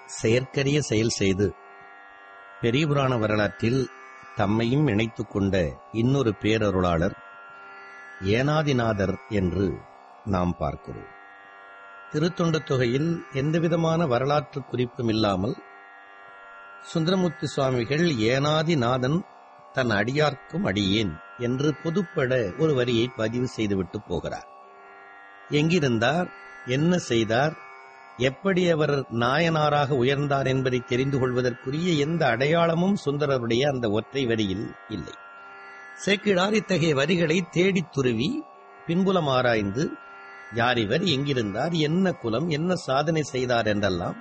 செயற்கரிய செயல் செய்து பெரிய புராண வரலாற்றில் தம்மையும் இணைத்துக் கொண்ட இன்னொரு பேரருளாளர் ஏனாதிநாதர் என்று நாம் பார்க்கிறோம் திருத்தொண்ட தொகையில் எந்தவிதமான வரலாற்று குறிப்பும் இல்லாமல் சுந்தரமூர்த்தி சுவாமிகள் ஏனாதிநாதன் தன் அடியார்க்கும் அடியேன் என்று பொதுப்பட ஒரு வரியை பதிவு செய்துவிட்டு போகிறார் எங்கிருந்தார் என்ன செய்தார் எப்படி அவர் நாயனாராக உயர்ந்தார் என்பதை தெரிந்து கொள்வதற்குரிய எந்த அடையாளமும் சுந்தரருடைய அந்த ஒற்றை வரியில் இல்லை சேக்கிழார் இத்தகைய வரிகளை தேடித் துருவி பின்புலம் ஆராய்ந்து யார் இவர் எங்கிருந்தார் என்ன குலம் என்ன சாதனை செய்தார் என்றெல்லாம்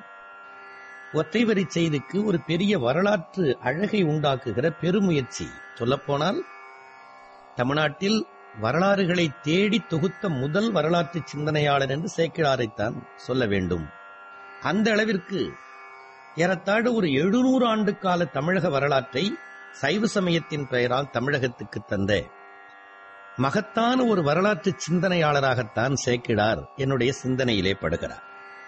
ஒற்றை வரி செய்திக்கு ஒரு பெரிய வரலாற்று அழகை உண்டாக்குகிற பெருமுயற்சி சொல்லப்போனால் தமிழ்நாட்டில் வரலாறுகளை தேடி தொகுத்த முதல் வரலாற்று சிந்தனையாளர் என்று சேக்கிழாரைத்தான் சொல்ல வேண்டும் அந்த அளவிற்கு ஏறத்தாழ ஒரு எழுநூறு ஆண்டு கால தமிழக வரலாற்றை சைவ சமயத்தின் பெயரால் தமிழகத்துக்கு தந்த மகத்தான ஒரு வரலாற்று சிந்தனையாளராகத்தான் சேக்கிழார் என்னுடைய சிந்தனையிலே படுகிறார்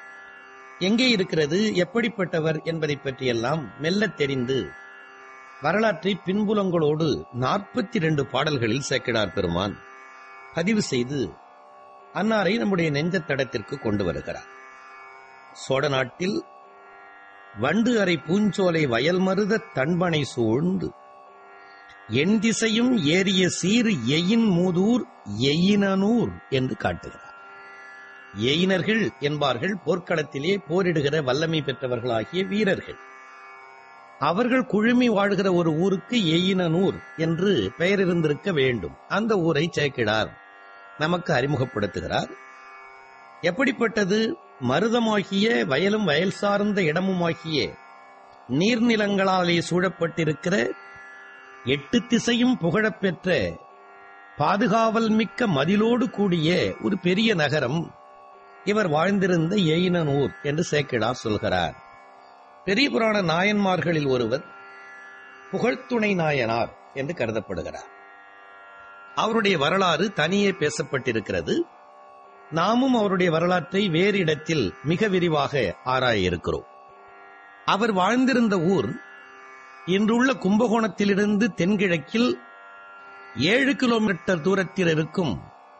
எங்கே இருக்கிறது எப்படிப்பட்டவர் என்பதை பற்றியெல்லாம் மெல்ல தெரிந்து வரலாற்றை பின்புலங்களோடு நாற்பத்தி ரெண்டு பாடல்களில் சேக்கிடார் பெருமான் பதிவு செய்து அன்னாரை நம்முடைய நெஞ்சத்தடத்திற்கு கொண்டு வருகிறார் சோழ நாட்டில் வண்டு அறை பூஞ்சோலை வயல் மருத தன்பனை சூழ்ந்து என் திசையும் ஏறிய சீர் எயின் மூதூர் எயினனூர் என்று காட்டுகிறார் எயினர்கள் என்பார்கள் போர்க்களத்திலே போரிடுகிற வல்லமை பெற்றவர்களாகிய வீரர்கள் அவர்கள் குழுமி வாழ்கிற ஒரு ஊருக்கு எயினனூர் என்று பெயர் இருந்திருக்க வேண்டும் அந்த ஊரை சேக்கிடார் நமக்கு அறிமுகப்படுத்துகிறார் எப்படிப்பட்டது மருதமாகிய வயலும் வயல் சார்ந்த இடமுமாகிய நீர்நிலங்களாலே சூழப்பட்டிருக்கிற எட்டு திசையும் புகழப்பெற்ற பாதுகாவல் மிக்க மதிலோடு கூடிய ஒரு பெரிய நகரம் இவர் வாழ்ந்திருந்த எயினனூர் என்று சேக்கிடார் சொல்கிறார் பெரிய புராண நாயன்மார்களில் ஒருவர் புகழ்த்துணை நாயனார் என்று கருதப்படுகிறார் அவருடைய வரலாறு தனியே பேசப்பட்டிருக்கிறது நாமும் அவருடைய வரலாற்றை வேறு இடத்தில் மிக விரிவாக ஆராய இருக்கிறோம் அவர் வாழ்ந்திருந்த ஊர் இன்றுள்ள கும்பகோணத்திலிருந்து தென்கிழக்கில் ஏழு கிலோமீட்டர் தூரத்தில் இருக்கும்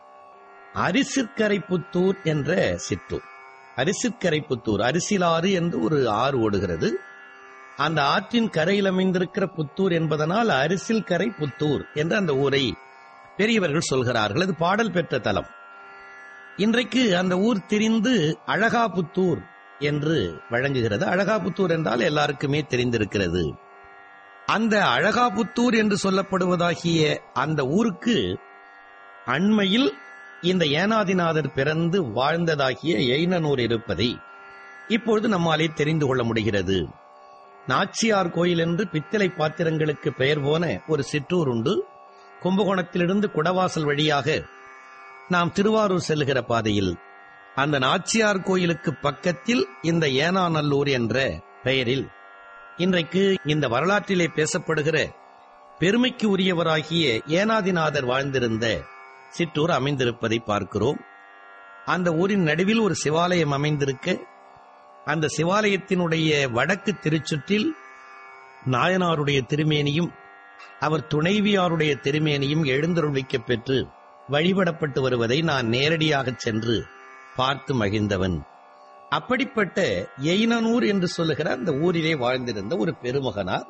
அரிசிற்கரைப்புத்தூர் என்ற சிற்றூர் அரிசிற்கரைப்புத்தூர் அரிசிலாறு என்று ஒரு ஆறு ஓடுகிறது அந்த ஆற்றின் கரையில் அமைந்திருக்கிற புத்தூர் என்பதனால் அரிசில் கரை புத்தூர் என்று அந்த ஊரை பெரியவர்கள் சொல்கிறார்கள் அது பாடல் பெற்ற தலம் இன்றைக்கு அந்த ஊர் திரிந்து அழகாபுத்தூர் என்று வழங்குகிறது அழகாபுத்தூர் என்றால் எல்லாருக்குமே தெரிந்திருக்கிறது அந்த அழகாபுத்தூர் என்று சொல்லப்படுவதாகிய அந்த ஊருக்கு அண்மையில் இந்த ஏனாதிநாதர் பிறந்து வாழ்ந்ததாகிய எயினனூர் இருப்பதை இப்பொழுது நம்மாலே தெரிந்து கொள்ள முடிகிறது நாச்சியார் கோயில் என்று பித்தளை பாத்திரங்களுக்கு பெயர் போன ஒரு சிற்றூர் உண்டு கும்பகோணத்திலிருந்து குடவாசல் வழியாக நாம் திருவாரூர் செல்லுகிற பாதையில் அந்த நாச்சியார் கோயிலுக்கு பக்கத்தில் இந்த ஏனாநல்லூர் என்ற பெயரில் இன்றைக்கு இந்த வரலாற்றிலே பேசப்படுகிற பெருமைக்கு உரியவராகிய ஏனாதிநாதர் வாழ்ந்திருந்த சிற்றூர் அமைந்திருப்பதை பார்க்கிறோம் அந்த ஊரின் நடுவில் ஒரு சிவாலயம் அமைந்திருக்க அந்த சிவாலயத்தினுடைய வடக்கு திருச்சுற்றில் நாயனாருடைய திருமேனியும் அவர் துணைவியாருடைய திருமேனியும் எழுந்தருளிக்கப் பெற்று வழிபடப்பட்டு வருவதை நான் நேரடியாக சென்று பார்த்து மகிழ்ந்தவன் அப்படிப்பட்ட எயினனூர் என்று சொல்லுகிற அந்த ஊரிலே வாழ்ந்திருந்த ஒரு பெருமகனார்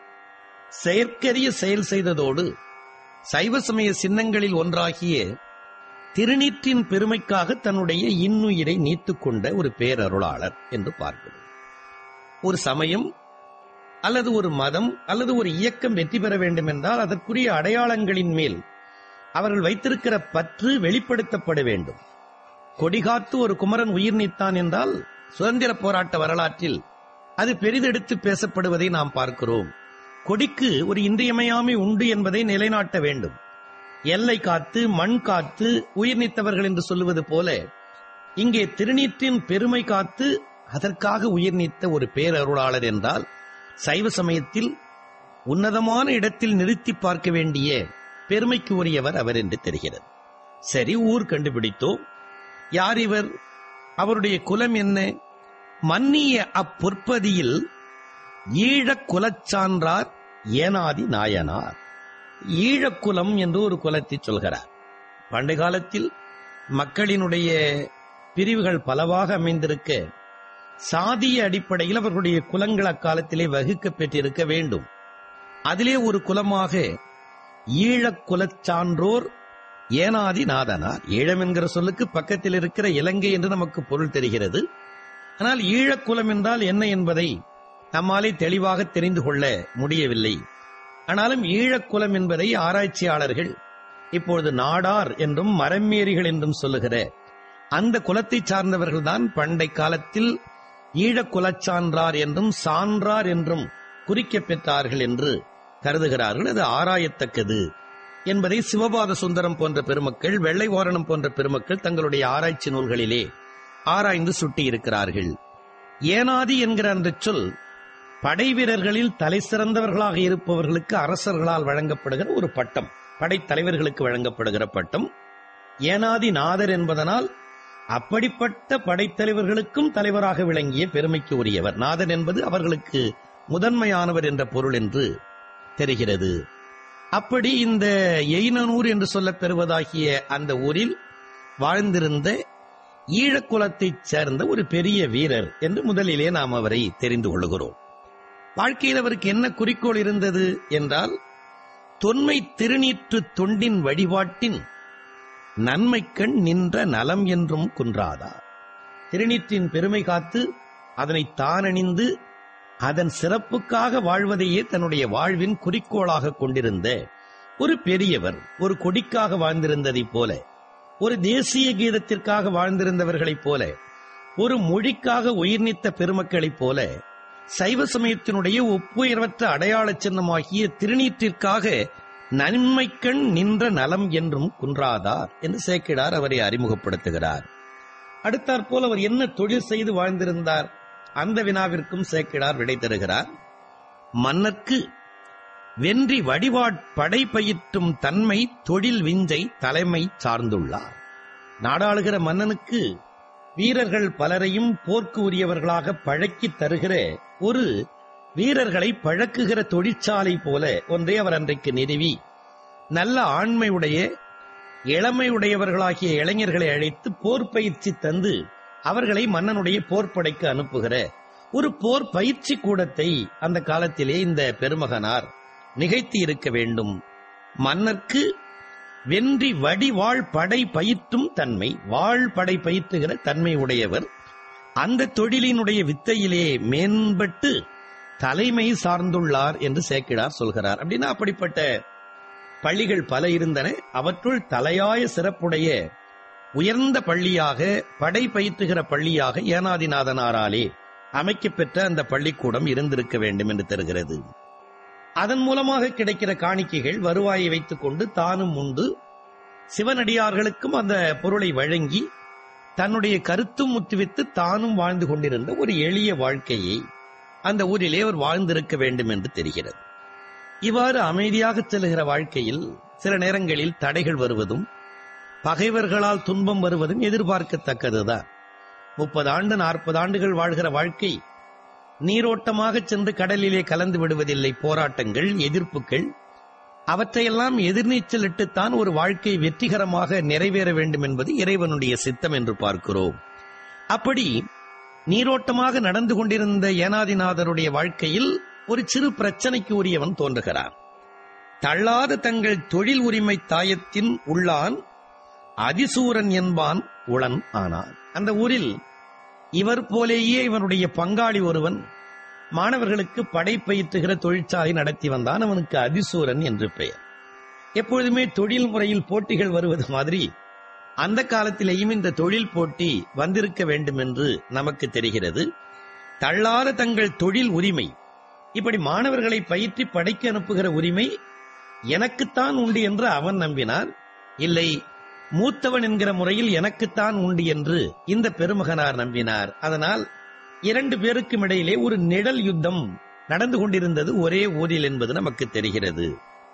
செயற்கரிய செயல் செய்ததோடு சைவ சமய சின்னங்களில் ஒன்றாகிய திருநீற்றின் பெருமைக்காக தன்னுடைய இன்னுயிரை நீத்துக் கொண்ட ஒரு பேரருளாளர் என்று பார்க்கிறோம் ஒரு சமயம் அல்லது ஒரு மதம் அல்லது ஒரு இயக்கம் வெற்றி பெற வேண்டும் என்றால் அதற்குரிய அடையாளங்களின் மேல் அவர்கள் வைத்திருக்கிற பற்று வெளிப்படுத்தப்பட வேண்டும் கொடிகாத்து ஒரு குமரன் உயிர் நீத்தான் என்றால் சுதந்திர போராட்ட வரலாற்றில் அது பெரிதெடுத்து பேசப்படுவதை நாம் பார்க்கிறோம் கொடிக்கு ஒரு இன்றியமையாமை உண்டு என்பதை நிலைநாட்ட வேண்டும் எல்லை காத்து மண் காத்து உயிர் நீத்தவர்கள் என்று சொல்லுவது போல இங்கே திருநீற்றின் பெருமை காத்து அதற்காக உயிர் நீத்த ஒரு பேரருளாளர் என்றால் சைவ சமயத்தில் உன்னதமான இடத்தில் நிறுத்தி பார்க்க வேண்டிய பெருமைக்கு உரியவர் அவர் என்று தெரிகிறது சரி ஊர் கண்டுபிடித்தோம் யார் இவர் அவருடைய குலம் என்ன மன்னிய அப்பொற்பதியில் ஈழக் குலச்சான்றார் ஏனாதி நாயனார் ஈழக்குலம் என்று ஒரு குலத்தை சொல்கிறார் பண்டை காலத்தில் மக்களினுடைய பிரிவுகள் பலவாக அமைந்திருக்க சாதிய அடிப்படையில் அவர்களுடைய குலங்கள் அக்காலத்திலே வகுக்கப் பெற்றிருக்க வேண்டும் அதிலே ஒரு குலமாக ஈழக் குலச்சான்றோர் ஏனாதி நாதனார் ஈழம் என்கிற சொல்லுக்கு பக்கத்தில் இருக்கிற இலங்கை என்று நமக்கு பொருள் தெரிகிறது ஆனால் ஈழக்குலம் என்றால் என்ன என்பதை நம்மாலே தெளிவாக தெரிந்து கொள்ள முடியவில்லை ஆனாலும் ஈழக்குலம் என்பதை ஆராய்ச்சியாளர்கள் இப்பொழுது நாடார் என்றும் மரமேரிகள் என்றும் சொல்லுகிற அந்த குலத்தை சார்ந்தவர்கள்தான் பண்டை காலத்தில் ஈழக்குலச்சான்றார் என்றும் சான்றார் என்றும் குறிக்கப் பெற்றார்கள் என்று கருதுகிறார்கள் அது ஆராயத்தக்கது என்பதை சிவபாத சுந்தரம் போன்ற பெருமக்கள் வெள்ளை வாரணம் போன்ற பெருமக்கள் தங்களுடைய ஆராய்ச்சி நூல்களிலே ஆராய்ந்து சுட்டியிருக்கிறார்கள் ஏனாதி என்கிற அந்த சொல் படை வீரர்களில் தலை சிறந்தவர்களாக இருப்பவர்களுக்கு அரசர்களால் வழங்கப்படுகிற ஒரு பட்டம் படைத்தலைவர்களுக்கு வழங்கப்படுகிற பட்டம் ஏனாதி நாதர் என்பதனால் அப்படிப்பட்ட படைத்தலைவர்களுக்கும் தலைவராக விளங்கிய பெருமைக்கு உரியவர் நாதன் என்பது அவர்களுக்கு முதன்மையானவர் என்ற பொருள் என்று தெரிகிறது அப்படி இந்த எயினனூர் என்று சொல்லப் பெறுவதாகிய அந்த ஊரில் வாழ்ந்திருந்த ஈழக்குலத்தைச் சேர்ந்த ஒரு பெரிய வீரர் என்று முதலிலே நாம் அவரை தெரிந்து கொள்கிறோம் வாழ்க்கையில் அவருக்கு என்ன குறிக்கோள் இருந்தது என்றால் தொன்மை திருநீற்று தொண்டின் வழிபாட்டின் நன்மைக்கண் நின்ற நலம் என்றும் குன்றாதார் திருநீற்றின் பெருமை காத்து அதனை தானணிந்து அதன் சிறப்புக்காக வாழ்வதையே தன்னுடைய வாழ்வின் குறிக்கோளாக கொண்டிருந்த ஒரு பெரியவர் ஒரு கொடிக்காக வாழ்ந்திருந்ததைப் போல ஒரு தேசிய கீதத்திற்காக வாழ்ந்திருந்தவர்களைப் போல ஒரு மொழிக்காக உயிர் நீத்த பெருமக்களைப் போல சைவ சமயத்தினுடைய ஒப்புயர்வற்ற அடையாள சின்னமாகிய திருநீற்றிற்காக நன்மைக்கண் நின்ற நலம் என்றும் குன்றாதார் என்று சேக்கிடார் அவரை அறிமுகப்படுத்துகிறார் அடுத்தாற்போல் அவர் என்ன தொழில் செய்து வாழ்ந்திருந்தார் அந்த வினாவிற்கும் சேக்கிடார் விடை தருகிறார் மன்னர்க்கு வென்றி வடிவாட் படை பயிற்றும் தன்மை தொழில் விஞ்சை தலைமை சார்ந்துள்ளார் நாடாளுகிற மன்னனுக்கு வீரர்கள் பலரையும் போர்க்கு உரியவர்களாக பழக்கி தருகிற ஒரு வீரர்களை பழக்குகிற தொழிற்சாலை போல ஒன்றை அவர் அன்றைக்கு நிறுவி நல்ல ஆண்மையுடைய இளமையுடையவர்களாகிய இளைஞர்களை அழைத்து போர் பயிற்சி தந்து அவர்களை மன்னனுடைய போர்ப்படைக்கு அனுப்புகிற ஒரு போர் பயிற்சி கூடத்தை அந்த காலத்திலே இந்த பெருமகனார் நிகழ்த்தி இருக்க வேண்டும் மன்னர்க்கு வென்றி வடி வாழ் படை பயிற்றும் தன்மை வாழ் படை பயிற்றுகிற தன்மை உடையவர் அந்த தொழிலினுடைய வித்தையிலே மேம்பட்டு தலைமை சார்ந்துள்ளார் என்று சேக்கிடார் சொல்கிறார் அப்படின்னா அப்படிப்பட்ட பள்ளிகள் பல இருந்தன அவற்றுள் தலையாய சிறப்புடைய உயர்ந்த பள்ளியாக படை பயிற்றுகிற பள்ளியாக ஏனாதிநாதனாராலே அமைக்கப்பெற்ற அந்த பள்ளிக்கூடம் இருந்திருக்க வேண்டும் என்று தருகிறது அதன் மூலமாக கிடைக்கிற காணிக்கைகள் வருவாயை வைத்துக் கொண்டு தானும் உண்டு சிவனடியார்களுக்கும் அந்த பொருளை வழங்கி தன்னுடைய கருத்தும் முத்துவித்து தானும் வாழ்ந்து கொண்டிருந்த ஒரு எளிய வாழ்க்கையை அந்த ஊரிலே அவர் வாழ்ந்திருக்க வேண்டும் என்று தெரிகிறது இவ்வாறு அமைதியாக செல்லுகிற வாழ்க்கையில் சில நேரங்களில் தடைகள் வருவதும் பகைவர்களால் துன்பம் வருவதும் எதிர்பார்க்கத்தக்கதுதான் முப்பது ஆண்டு நாற்பது ஆண்டுகள் வாழ்கிற வாழ்க்கை நீரோட்டமாக சென்று கடலிலே கலந்து விடுவதில்லை போராட்டங்கள் எதிர்ப்புகள் அவற்றையெல்லாம் எதிர்நீச்சலிட்டுத்தான் ஒரு வாழ்க்கை வெற்றிகரமாக நிறைவேற வேண்டும் என்பது இறைவனுடைய சித்தம் என்று பார்க்கிறோம் அப்படி நீரோட்டமாக நடந்து கொண்டிருந்த ஏனாதிநாதருடைய வாழ்க்கையில் ஒரு சிறு பிரச்சனைக்கு உரியவன் தோன்றுகிறான் தள்ளாத தங்கள் தொழில் உரிமை தாயத்தின் உள்ளான் அதிசூரன் என்பான் உளன் ஆனான் அந்த ஊரில் இவர் போலேயே இவனுடைய பங்காளி ஒருவன் மாணவர்களுக்கு படை பயிற்றுகிற தொழிற்சாலை நடத்தி வந்தான் அவனுக்கு அதிசூரன் என்று பெயர் எப்பொழுதுமே தொழில் முறையில் போட்டிகள் வருவது மாதிரி அந்த காலத்திலேயும் இந்த தொழில் போட்டி வந்திருக்க வேண்டும் என்று நமக்கு தெரிகிறது தள்ளாத தங்கள் தொழில் உரிமை இப்படி மாணவர்களை பயிற்றி படைக்க அனுப்புகிற உரிமை எனக்குத்தான் உண்டு என்று அவன் நம்பினான் இல்லை மூத்தவன் என்கிற முறையில் எனக்குத்தான் உண்டு என்று இந்த பெருமகனார் நம்பினார் அதனால் இரண்டு பேருக்கும் இடையிலே ஒரு நிழல் யுத்தம் நடந்து கொண்டிருந்தது ஒரே ஊரில் என்பது நமக்கு தெரிகிறது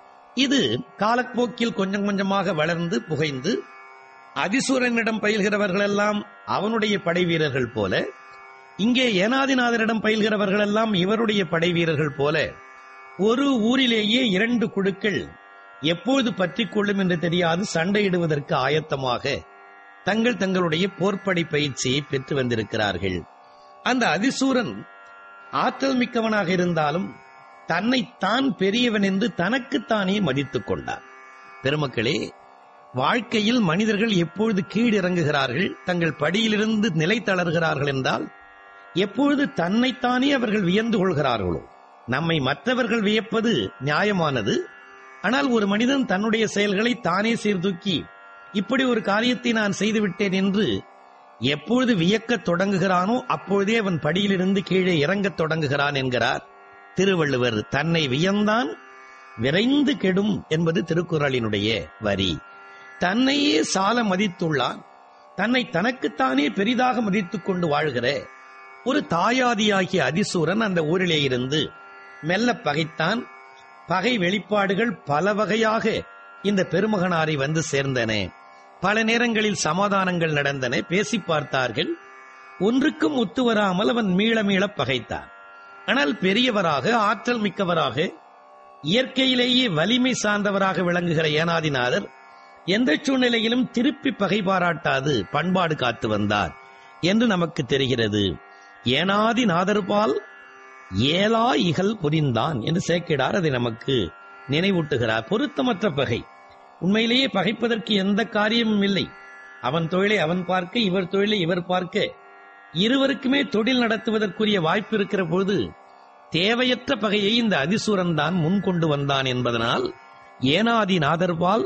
இது காலப்போக்கில் கொஞ்சம் கொஞ்சமாக வளர்ந்து புகைந்து அதிசூரனிடம் பயில்கிறவர்கள் எல்லாம் அவனுடைய படை வீரர்கள் போல இங்கே ஏனாதிநாதரிடம் பயில்கிறவர்கள் எல்லாம் இவருடைய படை வீரர்கள் போல ஒரு ஊரிலேயே இரண்டு குழுக்கள் எப்பொழுது பற்றிக் கொள்ளும் என்று தெரியாது சண்டையிடுவதற்கு ஆயத்தமாக தங்கள் தங்களுடைய போர்ப்படை பயிற்சியை பெற்று வந்திருக்கிறார்கள் அந்த அதிசூரன் ஆற்றல் மிக்கவனாக இருந்தாலும் தன்னை தான் பெரியவன் என்று தனக்குத்தானே மதித்துக் கொண்டார் பெருமக்களே வாழ்க்கையில் மனிதர்கள் எப்பொழுது கீழிறங்குகிறார்கள் தங்கள் படியிலிருந்து நிலை தளர்கிறார்கள் என்றால் எப்பொழுது தன்னைத்தானே அவர்கள் வியந்து கொள்கிறார்களோ நம்மை மற்றவர்கள் வியப்பது நியாயமானது ஆனால் ஒரு மனிதன் தன்னுடைய செயல்களை தானே சீர்தூக்கி இப்படி ஒரு காரியத்தை நான் செய்துவிட்டேன் என்று எப்பொழுது வியக்கத் தொடங்குகிறானோ அப்பொழுதே அவன் படியிலிருந்து கீழே இறங்கத் தொடங்குகிறான் என்கிறார் திருவள்ளுவர் தன்னை வியந்தான் விரைந்து கெடும் என்பது திருக்குறளினுடைய வரி தன்னையே சால மதித்துள்ளான் தன்னை தனக்குத்தானே பெரிதாக மதித்துக் கொண்டு வாழ்கிற ஒரு தாயாதியாகிய அதிசூரன் அந்த ஊரிலே இருந்து மெல்ல பகைத்தான் பகை வெளிப்பாடுகள் பல வகையாக இந்த பெருமகனாரை வந்து சேர்ந்தன பல நேரங்களில் சமாதானங்கள் நடந்தன பேசி பார்த்தார்கள் ஒன்றுக்கும் ஒத்து வராமல் அவன் மீள மீள பகைத்தான் ஆனால் பெரியவராக ஆற்றல் மிக்கவராக இயற்கையிலேயே வலிமை சார்ந்தவராக விளங்குகிற ஏனாதிநாதர் எந்த சூழ்நிலையிலும் திருப்பி பகை பாராட்டாது பண்பாடு காத்து வந்தார் என்று நமக்கு தெரிகிறது ஏனாதிநாதர்பால் ஏலா இகல் புரிந்தான் என்று சேக்கிடார் அதை நமக்கு நினைவூட்டுகிறார் பொருத்தமற்ற பகை உண்மையிலேயே பகைப்பதற்கு எந்த காரியமும் இல்லை அவன் தொழிலை அவன் பார்க்க இவர் தொழிலை இவர் பார்க்க இருவருக்குமே தொழில் நடத்துவதற்குரிய வாய்ப்பு இருக்கிற பொழுது தேவையற்ற பகையை இந்த அதிசூரன் தான் முன் கொண்டு வந்தான் என்பதனால் ஏனாதி நாதர்பால்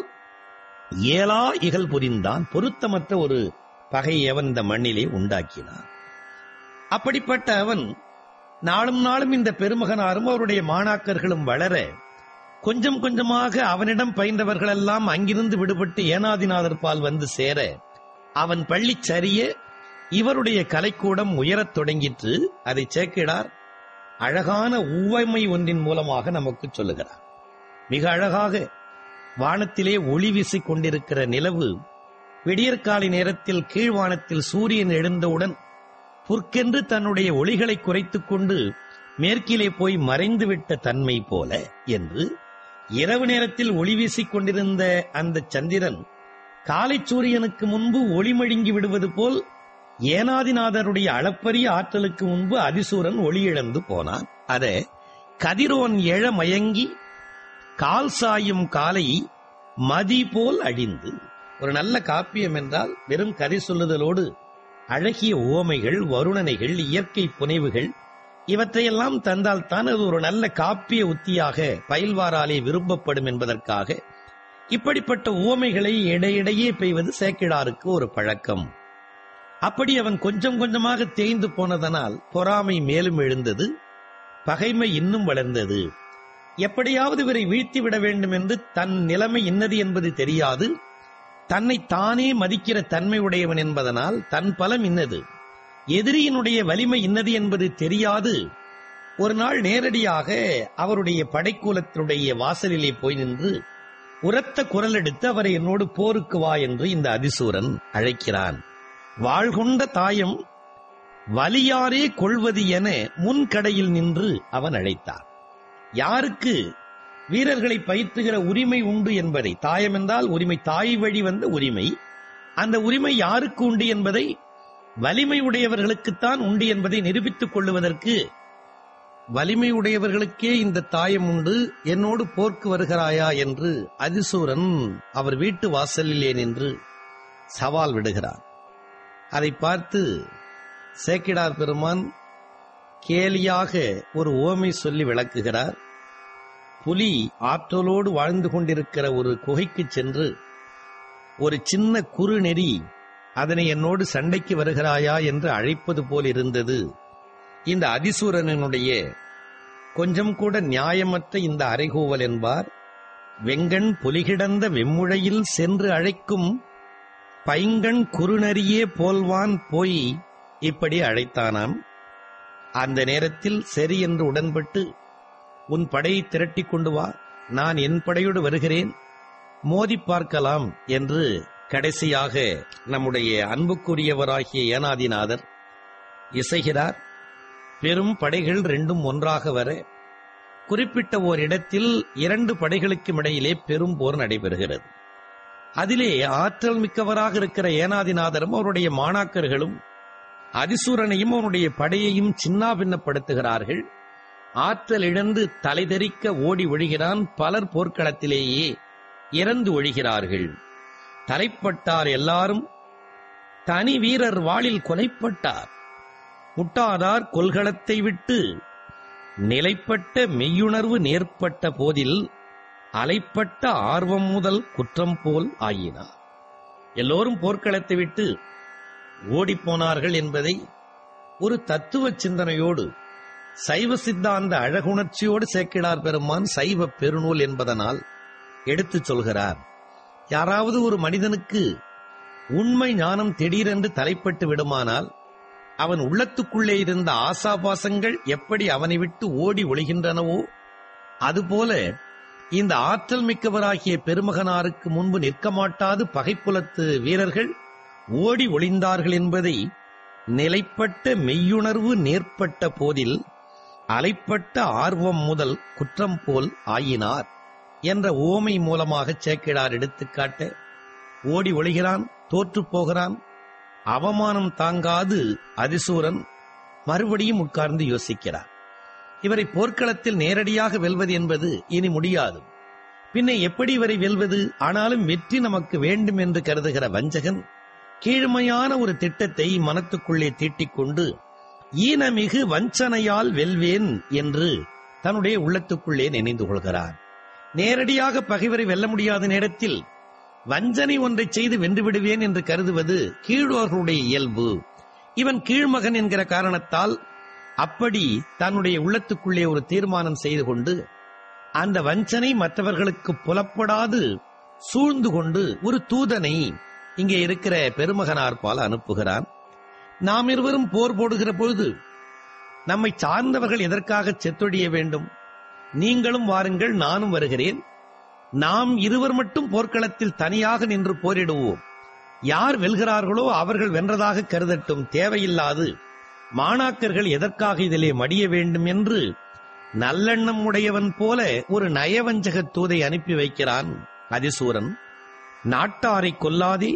ஏலா இகல் புரிந்தான் பொருத்தமற்ற ஒரு பகையை அவன் இந்த மண்ணிலே உண்டாக்கினான் அப்படிப்பட்ட அவன் நாளும் நாளும் இந்த பெருமகனாரும் அவருடைய மாணாக்கர்களும் வளர கொஞ்சம் கொஞ்சமாக அவனிடம் பயின்றவர்களெல்லாம் அங்கிருந்து விடுபட்டு ஏனாதிநாதர் பால் வந்து சேர அவன் பள்ளி சரிய இவருடைய கலைக்கூடம் உயரத் தொடங்கிற்று அதை சேக்கிடார் அழகான உவமை ஒன்றின் மூலமாக நமக்கு சொல்லுகிறார் மிக அழகாக வானத்திலே ஒளி வீசிக் கொண்டிருக்கிற நிலவு விடியற்காலை நேரத்தில் கீழ்வானத்தில் சூரியன் எழுந்தவுடன் புற்கென்று தன்னுடைய ஒளிகளை குறைத்துக் கொண்டு மேற்கிலே போய் மறைந்துவிட்ட தன்மை போல என்று இரவு நேரத்தில் ஒளி வீசிக் கொண்டிருந்த அந்த சந்திரன் காலை சூரியனுக்கு முன்பு ஒளிமழுங்கி விடுவது போல் ஏனாதிநாதருடைய அளப்பரிய ஆற்றலுக்கு முன்பு அதிசூரன் ஒளி இழந்து போனான் அத கதிரோன் எழ மயங்கி கால் சாயும் காலை மதி போல் அழிந்து ஒரு நல்ல காப்பியம் என்றால் வெறும் கதை சொல்லுதலோடு அழகிய ஓமைகள் வருணனைகள் இயற்கை புனைவுகள் இவற்றையெல்லாம் தந்தால் தான் அது ஒரு நல்ல காப்பிய உத்தியாக பயில்வாராலே விரும்பப்படும் என்பதற்காக இப்படிப்பட்ட உவமைகளை இடையிடையே பெய்வது சேக்கிழாருக்கு ஒரு பழக்கம் அப்படி அவன் கொஞ்சம் கொஞ்சமாக தேய்ந்து போனதனால் பொறாமை மேலும் எழுந்தது பகைமை இன்னும் வளர்ந்தது எப்படியாவது இவரை வீழ்த்திவிட வேண்டும் என்று தன் நிலைமை இன்னது என்பது தெரியாது தன்னை தானே மதிக்கிற தன்மை உடையவன் என்பதனால் தன் பலம் இன்னது எதிரியினுடைய வலிமை இன்னது என்பது தெரியாது ஒரு நாள் நேரடியாக அவருடைய படைக்கூலத்தினுடைய வாசலிலே போய் நின்று உரத்த குரல் எடுத்து அவரை என்னோடு போருக்கு வா என்று இந்த அதிசூரன் அழைக்கிறான் வாழ்கொண்ட தாயம் வலியாரே கொள்வது என முன்கடையில் நின்று அவன் அழைத்தார் யாருக்கு வீரர்களை பயிற்றுகிற உரிமை உண்டு என்பதை தாயம் என்றால் உரிமை தாய் வழி வந்த உரிமை அந்த உரிமை யாருக்கு உண்டு என்பதை வலிமை உடையவர்களுக்குத்தான் உண்டு என்பதை நிரூபித்துக் கொள்ளுவதற்கு வலிமை உடையவர்களுக்கே இந்த தாயம் உண்டு என்னோடு போர்க்கு வருகிறாயா என்று அதிசூரன் அவர் வீட்டு வாசலிலே நின்று சவால் விடுகிறார் அதை பார்த்து சேக்கிடார் பெருமான் கேலியாக ஒரு ஓமை சொல்லி விளக்குகிறார் புலி ஆற்றலோடு வாழ்ந்து கொண்டிருக்கிற ஒரு குகைக்கு சென்று ஒரு சின்ன குறுநெறி அதனை என்னோடு சண்டைக்கு வருகிறாயா என்று அழைப்பது போல் இருந்தது இந்த அதிசூரனுடைய கொஞ்சம் கூட நியாயமற்ற இந்த அறைகூவல் என்பார் வெங்கண் புலிகிடந்த வெம்முழையில் சென்று அழைக்கும் பைங்கண் குறுநரியே போல்வான் போய் இப்படி அழைத்தானாம் அந்த நேரத்தில் சரி என்று உடன்பட்டு உன் படையை திரட்டிக் கொண்டு வா நான் என் படையோடு வருகிறேன் மோதி பார்க்கலாம் என்று கடைசியாக நம்முடைய அன்புக்குரியவராகிய ஏனாதிநாதர் இசைகிறார் பெரும் படைகள் ரெண்டும் ஒன்றாக வர குறிப்பிட்ட ஓர் இடத்தில் இரண்டு படைகளுக்கும் இடையிலே பெரும் போர் நடைபெறுகிறது அதிலே ஆற்றல் மிக்கவராக இருக்கிற ஏனாதிநாதரும் அவருடைய மாணாக்கர்களும் அதிசூரனையும் அவனுடைய படையையும் சின்னாபின்னப்படுத்துகிறார்கள் ஆற்றல் இழந்து தலைதெறிக்க ஓடி ஒழிகிறான் பலர் போர்க்களத்திலேயே இறந்து ஒழிகிறார்கள் தலைப்பட்டார் எல்லாரும் தனி வீரர் வாளில் கொலைப்பட்டார் முட்டாதார் கொள்களத்தை விட்டு நிலைப்பட்ட மெய்யுணர்வு நேர்ப்பட்ட போதில் அலைப்பட்ட ஆர்வம் முதல் குற்றம் போல் ஆயினார் எல்லோரும் போர்க்களத்தை விட்டு ஓடிப்போனார்கள் என்பதை ஒரு தத்துவ சிந்தனையோடு சைவ சித்தாந்த அழகுணர்ச்சியோடு சேக்கிடார் பெருமான் சைவ பெருநூல் என்பதனால் எடுத்துச் சொல்கிறார் யாராவது ஒரு மனிதனுக்கு உண்மை ஞானம் திடீரென்று தலைப்பட்டு விடுமானால் அவன் உள்ளத்துக்குள்ளே இருந்த ஆசாபாசங்கள் எப்படி அவனை விட்டு ஓடி ஒளிகின்றனவோ அதுபோல இந்த ஆற்றல் மிக்கவராகிய பெருமகனாருக்கு முன்பு நிற்க மாட்டாது பகைப்புலத்து வீரர்கள் ஓடி ஒளிந்தார்கள் என்பதை நிலைப்பட்ட மெய்யுணர்வு நேர்ப்பட்ட போதில் அலைப்பட்ட ஆர்வம் முதல் குற்றம் போல் ஆயினார் என்ற ஓமை மூலமாக சேக்கிடார் எடுத்துக்காட்ட ஓடி ஒளிகிறான் தோற்றுப் போகிறான் அவமானம் தாங்காது அதிசூரன் மறுபடியும் உட்கார்ந்து யோசிக்கிறார் இவரை போர்க்களத்தில் நேரடியாக வெல்வது என்பது இனி முடியாது பின்ன எப்படி இவரை வெல்வது ஆனாலும் வெற்றி நமக்கு வேண்டும் என்று கருதுகிற வஞ்சகன் கீழ்மையான ஒரு திட்டத்தை மனத்துக்குள்ளே தீட்டிக் கொண்டு ஈனமிகு வஞ்சனையால் வெல்வேன் என்று தன்னுடைய உள்ளத்துக்குள்ளே நினைந்து கொள்கிறார் நேரடியாக பகைவரை வெல்ல முடியாத நேரத்தில் வஞ்சனை ஒன்றை செய்து வென்று விடுவேன் என்று கருதுவது கீழோர்களுடைய இயல்பு இவன் கீழ்மகன் என்கிற காரணத்தால் அப்படி தன்னுடைய உள்ளத்துக்குள்ளே ஒரு தீர்மானம் செய்து கொண்டு அந்த வஞ்சனை மற்றவர்களுக்கு புலப்படாது சூழ்ந்து கொண்டு ஒரு தூதனை இங்கே இருக்கிற பெருமகனார் பால் அனுப்புகிறான் நாம் இருவரும் போர் போடுகிற பொழுது நம்மை சார்ந்தவர்கள் எதற்காக செத்தொழிய வேண்டும் நீங்களும் வாருங்கள் நானும் வருகிறேன் நாம் இருவர் மட்டும் போர்க்களத்தில் தனியாக நின்று போரிடுவோம் யார் வெல்கிறார்களோ அவர்கள் வென்றதாக கருதட்டும் தேவையில்லாது மாணாக்கர்கள் எதற்காக இதிலே மடிய வேண்டும் என்று நல்லெண்ணம் உடையவன் போல ஒரு நயவஞ்சக தூதை அனுப்பி வைக்கிறான் அதிசூரன் நாட்டாரை கொல்லாதே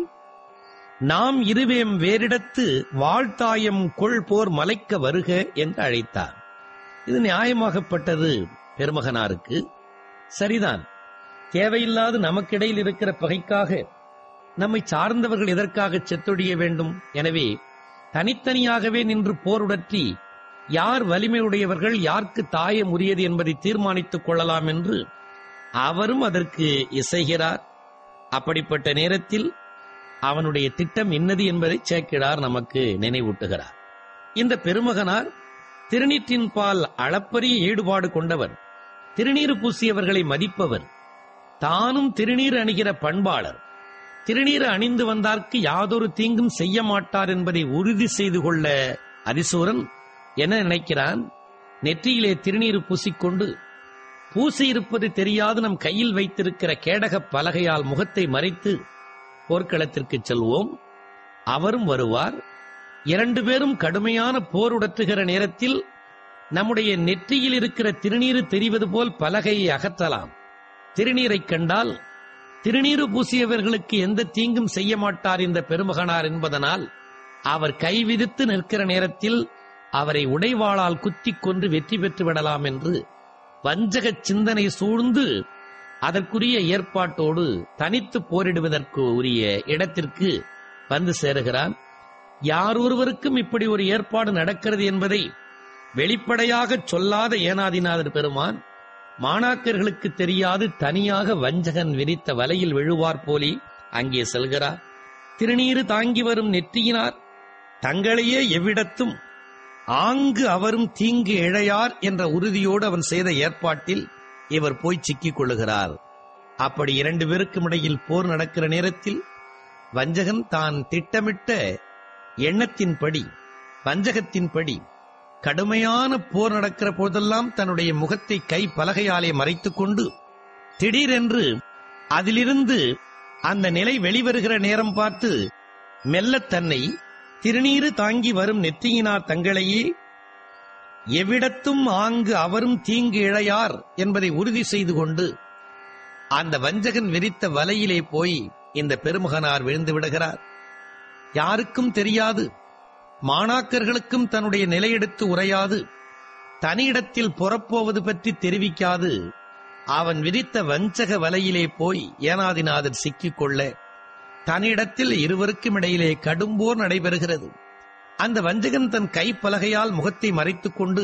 நாம் இருவேம் வேறிடத்து வாழ்த்தாயம் கொள் போர் மலைக்க வருக என்று அழைத்தார் இது நியாயமாகப்பட்டது பெருமகனாருக்கு சரிதான் தேவையில்லாது நமக்கிடையில் இருக்கிற பகைக்காக நம்மை சார்ந்தவர்கள் எதற்காக செத்தொழிய வேண்டும் எனவே தனித்தனியாகவே நின்று போருடற்றி யார் வலிமையுடையவர்கள் யாருக்கு தாயம் உரியது என்பதை தீர்மானித்துக் கொள்ளலாம் என்று அவரும் அதற்கு இசைகிறார் அப்படிப்பட்ட நேரத்தில் அவனுடைய திட்டம் என்னது என்பதை சேக்கிடார் நமக்கு நினைவூட்டுகிறார் இந்த பெருமகனார் திருநீற்றின் பால் அளப்பரிய ஈடுபாடு கொண்டவர் திருநீறு பூசியவர்களை மதிப்பவர் தானும் திருநீர் அணிகிற பண்பாளர் திருநீர் அணிந்து வந்தார்க்கு யாதொரு தீங்கும் செய்ய மாட்டார் என்பதை உறுதி செய்து கொள்ள அதிசூரன் என்ன நினைக்கிறான் நெற்றியிலே திருநீர் பூசிக்கொண்டு பூசி இருப்பது தெரியாது நம் கையில் வைத்திருக்கிற கேடக பலகையால் முகத்தை மறைத்து போர்க்களத்திற்கு செல்வோம் அவரும் வருவார் இரண்டு பேரும் கடுமையான போர் உடற்றுகிற நேரத்தில் நம்முடைய நெற்றியில் இருக்கிற திருநீறு தெரிவது போல் பலகையை அகற்றலாம் திருநீரைக் கண்டால் திருநீறு பூசியவர்களுக்கு எந்த தீங்கும் செய்ய மாட்டார் இந்த பெருமகனார் என்பதனால் அவர் கைவிதித்து நிற்கிற நேரத்தில் அவரை உடைவாளால் குத்திக் கொன்று வெற்றி பெற்று விடலாம் என்று வஞ்சக சிந்தனை சூழ்ந்து அதற்குரிய ஏற்பாட்டோடு தனித்து போரிடுவதற்கு உரிய இடத்திற்கு வந்து சேருகிறான் யார் ஒருவருக்கும் இப்படி ஒரு ஏற்பாடு நடக்கிறது என்பதை வெளிப்படையாகச் சொல்லாத ஏனாதிநாதர் பெருமான் மாணாக்கர்களுக்கு தெரியாது தனியாக வஞ்சகன் விரித்த வலையில் விழுவார் போலி அங்கே செல்கிறார் திருநீறு தாங்கி வரும் நெற்றியினார் தங்களையே எவ்விடத்தும் ஆங்கு அவரும் தீங்கு இழையார் என்ற உறுதியோடு அவன் செய்த ஏற்பாட்டில் இவர் போய் சிக்கிக் கொள்ளுகிறார் அப்படி இரண்டு பேருக்கும் இடையில் போர் நடக்கிற நேரத்தில் வஞ்சகன் தான் திட்டமிட்ட எண்ணத்தின்படி வஞ்சகத்தின்படி கடுமையான போர் நடக்கிற போதெல்லாம் தன்னுடைய முகத்தை கை பலகையாலே மறைத்துக் கொண்டு திடீரென்று அதிலிருந்து அந்த நிலை வெளிவருகிற நேரம் பார்த்து மெல்ல தன்னை திருநீறு தாங்கி வரும் நெற்றியினார் தங்களையே எவ்விடத்தும் ஆங்கு அவரும் தீங்கு இழையார் என்பதை உறுதி செய்து கொண்டு அந்த வஞ்சகன் விரித்த வலையிலே போய் இந்த பெருமகனார் விழுந்து விடுகிறார் யாருக்கும் தெரியாது மாணாக்கர்களுக்கும் தன்னுடைய நிலையெடுத்து உரையாது தனியிடத்தில் புறப்போவது பற்றி தெரிவிக்காது அவன் விரித்த வஞ்சக வலையிலே போய் ஏனாதிநாதர் சிக்கிக் கொள்ள தன்னிடத்தில் இருவருக்கும் இடையிலே கடும்போர் நடைபெறுகிறது அந்த வஞ்சகன் தன் கைப்பலகையால் முகத்தை மறைத்துக் கொண்டு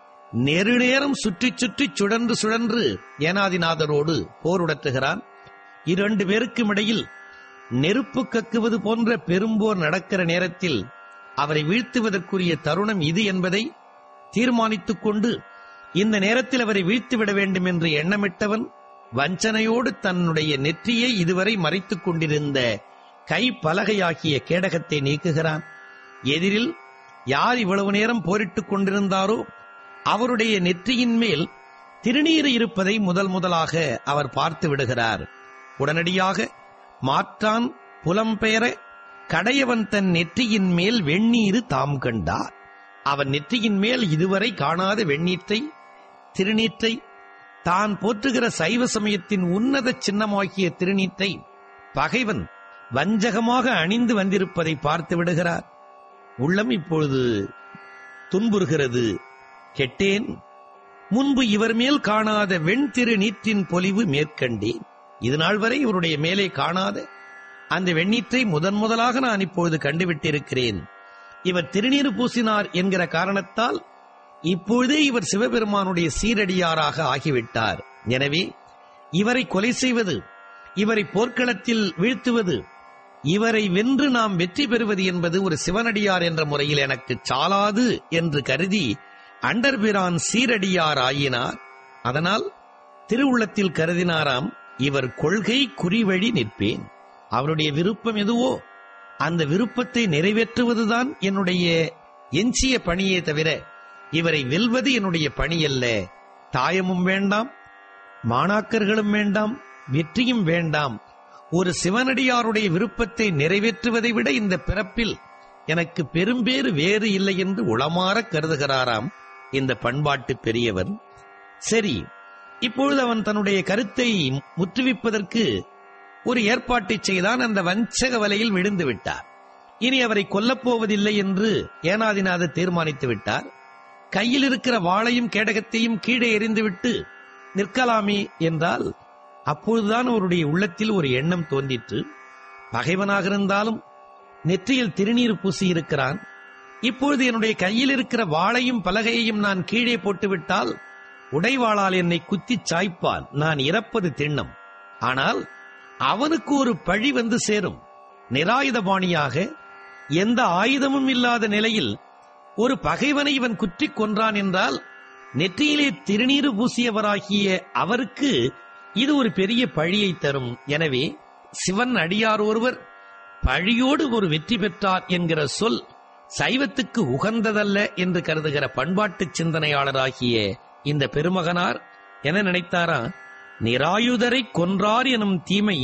நெருநேரம் சுற்றி சுற்றி சுழன்று சுழன்று ஏனாதிநாதரோடு போருடற்றுகிறான் இரண்டு பேருக்கும் இடையில் நெருப்பு கக்குவது போன்ற பெரும்போர் நடக்கிற நேரத்தில் அவரை வீழ்த்துவதற்குரிய தருணம் இது என்பதை தீர்மானித்துக் கொண்டு இந்த நேரத்தில் அவரை வீழ்த்துவிட வேண்டும் என்று எண்ணமிட்டவன் வஞ்சனையோடு தன்னுடைய நெற்றியை இதுவரை மறைத்துக் கொண்டிருந்த கை பலகையாகிய கேடகத்தை நீக்குகிறான் எதிரில் யார் இவ்வளவு நேரம் போரிட்டுக் கொண்டிருந்தாரோ அவருடைய நெற்றியின் மேல் திருநீர் இருப்பதை முதல் முதலாக அவர் பார்த்து விடுகிறார் உடனடியாக மாற்றான் புலம்பெயர கடையவன் தன் நெற்றியின் மேல் வெந்நீரு தாம் கண்டார் அவன் நெற்றியின் மேல் இதுவரை காணாத வெந்நீற்றை திருநீற்றை தான் போற்றுகிற சைவ சமயத்தின் உன்னத சின்னமாகிய திருநீற்றை பகைவன் வஞ்சகமாக அணிந்து வந்திருப்பதை பார்த்து விடுகிறார் உள்ளம் இப்பொழுது துன்புறுகிறது கெட்டேன் முன்பு இவர் மேல் காணாத வெண்திரு நீற்றின் பொலிவு மேற்கண்டேன் இது நாள் வரை இவருடைய மேலே காணாத அந்த வெண்ணீற்றை முதன் முதலாக நான் இப்பொழுது கண்டுவிட்டிருக்கிறேன் இவர் திருநீறு பூசினார் என்கிற காரணத்தால் இப்பொழுதே இவர் சிவபெருமானுடைய சீரடியாராக ஆகிவிட்டார் எனவே இவரை கொலை செய்வது இவரை போர்க்களத்தில் வீழ்த்துவது இவரை வென்று நாம் வெற்றி பெறுவது என்பது ஒரு சிவனடியார் என்ற முறையில் எனக்கு சாலாது என்று கருதி அண்டர்பிரான் சீரடியார் ஆயினார் அதனால் திருவுள்ளத்தில் கருதினாராம் இவர் கொள்கை குறிவழி நிற்பேன் அவருடைய விருப்பம் எதுவோ அந்த விருப்பத்தை நிறைவேற்றுவதுதான் என்னுடைய எஞ்சிய பணியே தவிர இவரை வெல்வது என்னுடைய பணி அல்ல தாயமும் வேண்டாம் மாணாக்கர்களும் வேண்டாம் வெற்றியும் வேண்டாம் ஒரு சிவனடியாருடைய விருப்பத்தை நிறைவேற்றுவதை விட இந்த பிறப்பில் எனக்கு பெரும்பேறு வேறு இல்லை என்று உளமாற கருதுகிறாராம் இந்த பண்பாட்டு பெரியவர் சரி இப்பொழுது அவன் தன்னுடைய கருத்தை முற்றுவிப்பதற்கு ஒரு ஏற்பாட்டை செய்தான் அந்த வஞ்சக வலையில் விழுந்து விட்டார் இனி அவரை கொல்லப் போவதில்லை என்று ஏனாதிநாதர் தீர்மானித்து விட்டார் கையில் இருக்கிற வாளையும் கேடகத்தையும் கீழே எறிந்துவிட்டு நிற்கலாமே என்றால் அப்பொழுதுதான் அவருடைய உள்ளத்தில் ஒரு எண்ணம் தோன்றிற்று பகைவனாக இருந்தாலும் நெற்றியில் திருநீர் பூசி இருக்கிறான் இப்பொழுது என்னுடைய கையில் இருக்கிற வாளையும் பலகையையும் நான் கீழே போட்டுவிட்டால் உடைவாளால் என்னை குத்திச் சாய்ப்பான் நான் இறப்பது திண்ணம் ஆனால் அவனுக்கு ஒரு பழி வந்து சேரும் நிராயுதபாணியாக எந்த ஆயுதமும் இல்லாத நிலையில் ஒரு பகைவனை இவன் குற்றிக் கொன்றான் என்றால் நெற்றியிலே திருநீறு பூசியவராகிய அவருக்கு இது ஒரு பெரிய பழியை தரும் எனவே சிவன் அடியார் ஒருவர் பழியோடு ஒரு வெற்றி பெற்றார் என்கிற சொல் சைவத்துக்கு உகந்ததல்ல என்று கருதுகிற பண்பாட்டு சிந்தனையாளராகிய இந்த பெருமகனார் என நினைத்தாரா நிராயுதரை கொன்றார் எனும் தீமை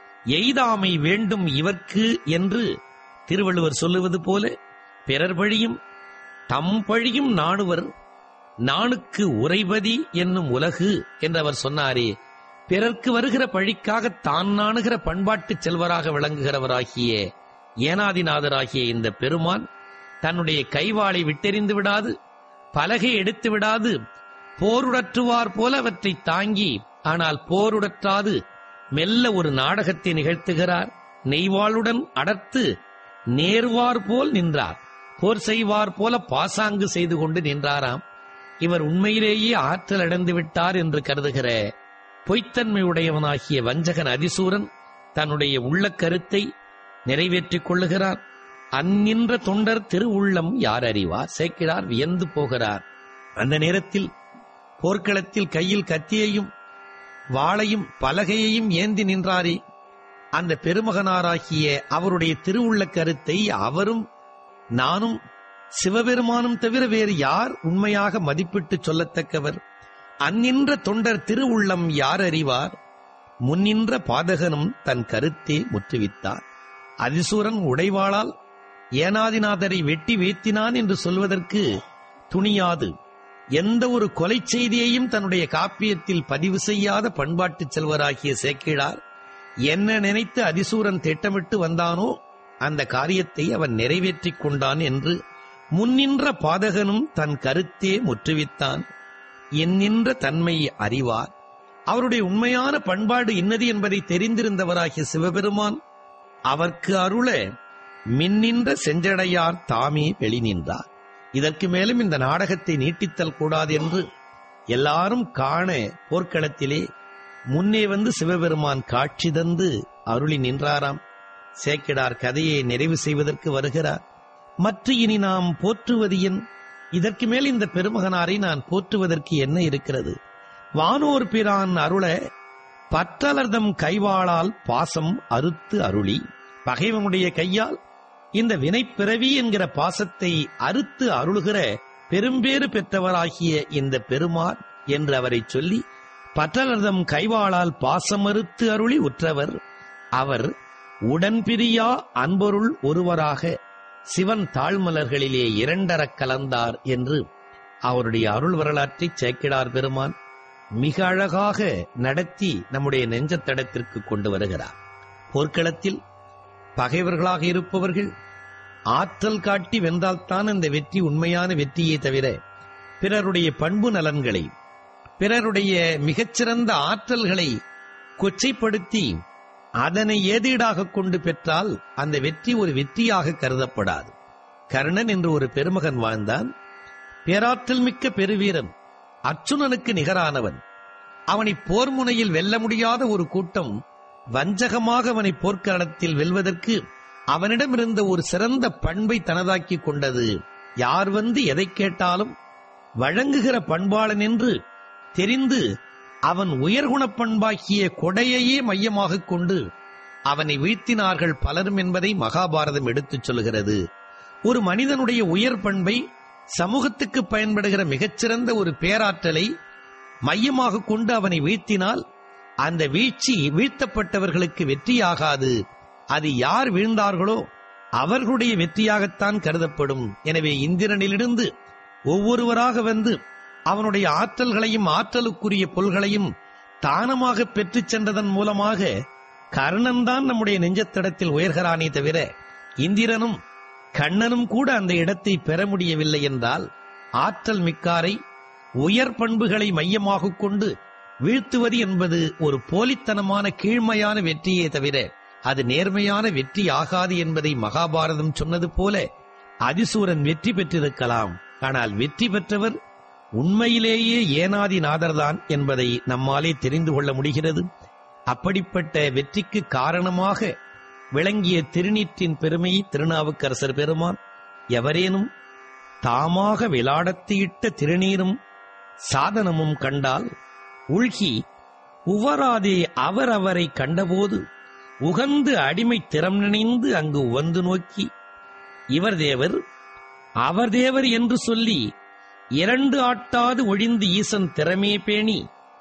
எய்தாமை வேண்டும் இவர்க்கு என்று திருவள்ளுவர் சொல்லுவது போல பிறர் பழியும் தம் பழியும் நாணுவர் நாணுக்கு உறைவதி என்னும் உலகு என்று அவர் சொன்னாரே பிறர்க்கு வருகிற பழிக்காக தான் நாணுகிற பண்பாட்டு செல்வராக விளங்குகிறவராகிய ஏனாதிநாதராகிய இந்த பெருமான் தன்னுடைய கைவாளை விட்டெறிந்து விடாது பலகை எடுத்து விடாது போருடற்றுவார் போல அவற்றை தாங்கி ஆனால் போருடற்றாது மெல்ல ஒரு நாடகத்தை நிகழ்த்துகிறார் நெய்வாளுடன் அடர்த்து நேர்வார் போல் நின்றார் போர் செய்வார் போல பாசாங்கு செய்து கொண்டு நின்றாராம் இவர் உண்மையிலேயே ஆற்றல் அடைந்து விட்டார் என்று கருதுகிற பொய்த்தன்மை உடையவனாகிய வஞ்சகன் அதிசூரன் தன்னுடைய உள்ள கருத்தை நிறைவேற்றிக் கொள்ளுகிறார் அந்நின்ற தொண்டர் திருவுள்ளம் யார் அறிவார் சேக்கிடார் வியந்து போகிறார் அந்த நேரத்தில் போர்க்களத்தில் கையில் கத்தியையும் வாளையும் பலகையையும் ஏந்தி நின்றாரே அந்த பெருமகனாராகிய அவருடைய திருவுள்ள கருத்தை அவரும் நானும் சிவபெருமானும் தவிர வேறு யார் உண்மையாக மதிப்பிட்டு சொல்லத்தக்கவர் அந்நின்ற தொண்டர் திருவுள்ளம் யார் அறிவார் முன்னின்ற பாதகனும் தன் கருத்தே முற்றுவித்தார் அதிசூரன் உடைவாளால் ஏனாதிநாதரை வெட்டி வீழ்த்தினான் என்று சொல்வதற்கு துணியாது எந்த ஒரு கொலை செய்தியையும் தன்னுடைய காப்பியத்தில் பதிவு செய்யாத பண்பாட்டுச் செல்வராகிய சேக்கிழார் என்ன நினைத்து அதிசூரன் திட்டமிட்டு வந்தானோ அந்த காரியத்தை அவன் நிறைவேற்றிக் கொண்டான் என்று முன்னின்ற பாதகனும் தன் கருத்தே முற்றுவித்தான் என்னின்ற தன்மையை அறிவார் அவருடைய உண்மையான பண்பாடு இன்னது என்பதை தெரிந்திருந்தவராகிய சிவபெருமான் அவர்க்கு அருள மின்னின்ற செஞ்சடையார் தாமே வெளி நின்றார் இதற்கு மேலும் இந்த நாடகத்தை நீட்டித்தல் கூடாது என்று எல்லாரும் காண போர்க்களத்திலே முன்னே வந்து சிவபெருமான் காட்சி தந்து அருளி நின்றாராம் சேக்கிடார் கதையை நிறைவு செய்வதற்கு வருகிறார் மற்ற இனி நாம் போற்றுவது என் இதற்கு மேல் இந்த பெருமகனாரை நான் போற்றுவதற்கு என்ன இருக்கிறது வானோர் பிரான் அருள பற்றலர்தம் கைவாளால் பாசம் அறுத்து அருளி பகைவனுடைய கையால் இந்த வினைப்பிறவி என்கிற பாசத்தை அறுத்து அருளுகிற பெரும்பேறு பெற்றவராகிய இந்த பெருமார் என்று அவரைச் சொல்லி பற்றலர்தம் கைவாளால் பாசமறுத்து அருளி உற்றவர் அவர் உடன்பிரியா அன்பொருள் ஒருவராக சிவன் தாழ்மலர்களிலே இரண்டரக் கலந்தார் என்று அவருடைய அருள் வரலாற்றை சேக்கிடார் பெருமான் மிக அழகாக நடத்தி நம்முடைய நெஞ்சத்தடத்திற்கு கொண்டு வருகிறார் போர்க்களத்தில் பகைவர்களாக இருப்பவர்கள் ஆற்றல் காட்டி வென்றால்தான் அந்த வெற்றி உண்மையான வெற்றியே தவிர பிறருடைய பண்பு நலன்களை பிறருடைய மிகச்சிறந்த ஆற்றல்களை கொச்சைப்படுத்தி அதனை ஏதீடாக கொண்டு பெற்றால் அந்த வெற்றி ஒரு வெற்றியாக கருதப்படாது கர்ணன் என்று ஒரு பெருமகன் வாழ்ந்தான் பேராற்றல் மிக்க பெருவீரன் அர்ச்சுனனுக்கு நிகரானவன் அவனை போர் முனையில் வெல்ல முடியாத ஒரு கூட்டம் வஞ்சகமாக அவனை போர்க்களத்தில் வெல்வதற்கு அவனிடமிருந்த ஒரு சிறந்த பண்பை தனதாக்கிக் கொண்டது யார் வந்து எதை கேட்டாலும் வழங்குகிற பண்பாளன் என்று தெரிந்து அவன் உயர்குணப் பண்பாக்கிய கொடையையே மையமாகக் கொண்டு அவனை வீழ்த்தினார்கள் பலரும் என்பதை மகாபாரதம் எடுத்துச் சொல்கிறது ஒரு மனிதனுடைய உயர் பண்பை சமூகத்துக்கு பயன்படுகிற மிகச்சிறந்த ஒரு பேராற்றலை மையமாக கொண்டு அவனை வீழ்த்தினால் அந்த வீழ்ச்சி வீழ்த்தப்பட்டவர்களுக்கு வெற்றியாகாது அது யார் வீழ்ந்தார்களோ அவர்களுடைய வெற்றியாகத்தான் கருதப்படும் எனவே இந்திரனிலிருந்து ஒவ்வொருவராக வந்து அவனுடைய ஆற்றல்களையும் ஆற்றலுக்குரிய பொருள்களையும் தானமாக பெற்றுச் சென்றதன் மூலமாக கர்ணன்தான் நம்முடைய நெஞ்சத்திடத்தில் உயர்கிறானே தவிர இந்திரனும் கண்ணனும் கூட அந்த இடத்தை பெற முடியவில்லை என்றால் ஆற்றல் மிக்காரை உயர் பண்புகளை மையமாகக் கொண்டு வீழ்த்துவது என்பது ஒரு போலித்தனமான கீழ்மையான வெற்றியே தவிர அது நேர்மையான வெற்றி ஆகாது என்பதை மகாபாரதம் சொன்னது போல அதிசூரன் வெற்றி பெற்றிருக்கலாம் ஆனால் வெற்றி பெற்றவர் உண்மையிலேயே ஏனாதி நாதர்தான் என்பதை நம்மாலே தெரிந்து கொள்ள முடிகிறது அப்படிப்பட்ட வெற்றிக்கு காரணமாக விளங்கிய திருநீற்றின் பெருமையை திருநாவுக்கரசர் பெருமான் எவரேனும் தாமாக விளாடத்தியிட்ட திருநீரும் சாதனமும் கண்டால் உள்கி உவராதே அவர் அவரை கண்டபோது உகந்து அடிமை திறம் நினைந்து அங்கு உவந்து நோக்கி இவர் தேவர் அவர் தேவர் என்று சொல்லி இரண்டு ஆட்டாது ஒழிந்து ஈசன் திறமே பேணி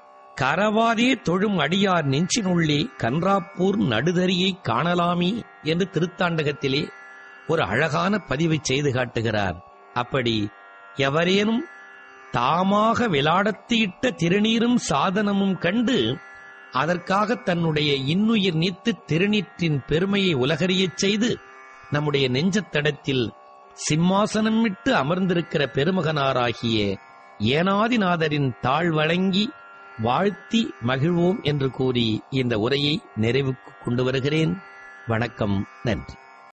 கரவாதே தொழும் அடியார் நெஞ்சினுள்ளே கன்றாப்பூர் நடுதறியை காணலாமே என்று திருத்தாண்டகத்திலே ஒரு அழகான பதிவை செய்து காட்டுகிறார் அப்படி எவரேனும் தாமாக விளாடத்தியிட்ட திருநீரும் சாதனமும் கண்டு அதற்காக தன்னுடைய இன்னுயிர் நீத்து திருநீற்றின் பெருமையை உலகறியச் செய்து நம்முடைய நெஞ்சத்தடத்தில் சிம்மாசனம் விட்டு அமர்ந்திருக்கிற பெருமகனாராகிய ஏனாதிநாதரின் தாழ் வழங்கி வாழ்த்தி மகிழ்வோம் என்று கூறி இந்த உரையை நிறைவுக்கு கொண்டு வருகிறேன் வணக்கம் நன்றி